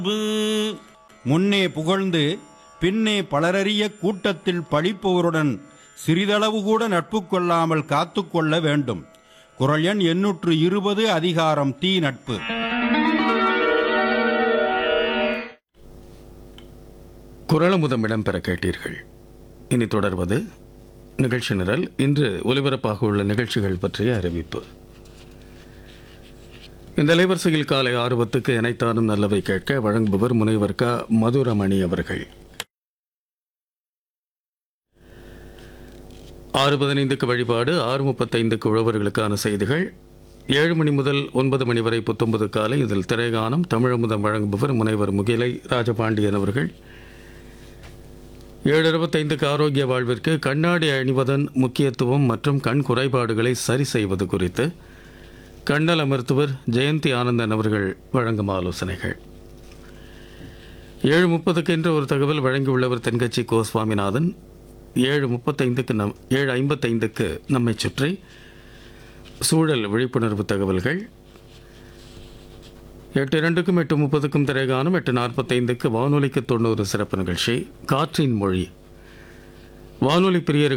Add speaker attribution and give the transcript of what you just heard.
Speaker 1: முன்னே புகழ்ந்து பின்னே பலரறிய கூட்டத்தில் பழிப்பவருடன் சிறிதளவு கூட நட்பு கொள்ளாமல் காத்துக்கொள்ள வேண்டும் குரல் எண் எண்ணூற்று இருபது அதிகாரம் தீ நட்பு
Speaker 2: குரலமுதம் இடம்பெற கேட்டீர்கள் இனி தொடர்வது நிகழ்ச்சி நிரல் இன்று ஒலிபரப்பாக உள்ள நிகழ்ச்சிகள் பற்றிய அறிவிப்பு இந்த அலைவரிசையில் காலை ஆறு பத்துக்கு இணைத்தானும் நல்லவை கேட்க வழங்குபவர் முனைவர் க மதுரமணி அவர்கள் ஆறு பதினைந்துக்கு வழிபாடு ஆறு முப்பத்தைந்துக்கு உழவர்களுக்கான செய்திகள் ஏழு மணி முதல் ஒன்பது மணி வரை புத்தொன்பது காலை இதில் திரைகானம் தமிழமுதம் வழங்குபவர் முனைவர் முகிலை ராஜபாண்டியன் அவர்கள் ஏழு இருபத்தைந்துக்கு ஆரோக்கிய வாழ்விற்கு கண்ணாடி அணிவதன் முக்கியத்துவம் மற்றும் கண் குறைபாடுகளை சரி செய்வது குறித்து கண்ணல மருத்துவர் ஜெயந்தி ஆனந்தன் அவர்கள் வழங்கும் ஆலோசனைகள் ஏழு முப்பதுக்கு என்று ஒரு தகவல் வழங்கியுள்ளவர் தென்கட்சி கோ சுவாமிநாதன் ஏழு முப்பத்தைந்துக்கு நம் ஏழு ஐம்பத்தைந்துக்கு நம்மை சுற்றி சூழல் விழிப்புணர்வு தகவல்கள் எட்டு இரண்டுக்கும் எட்டு முப்பதுக்கும் திரைகாணும் எட்டு நாற்பத்தைந்துக்கு வானொலிக்கு தொண்ணூறு சிறப்பு நிகழ்ச்சி காற்றின் மொழி வானொலி பிரியர்கள்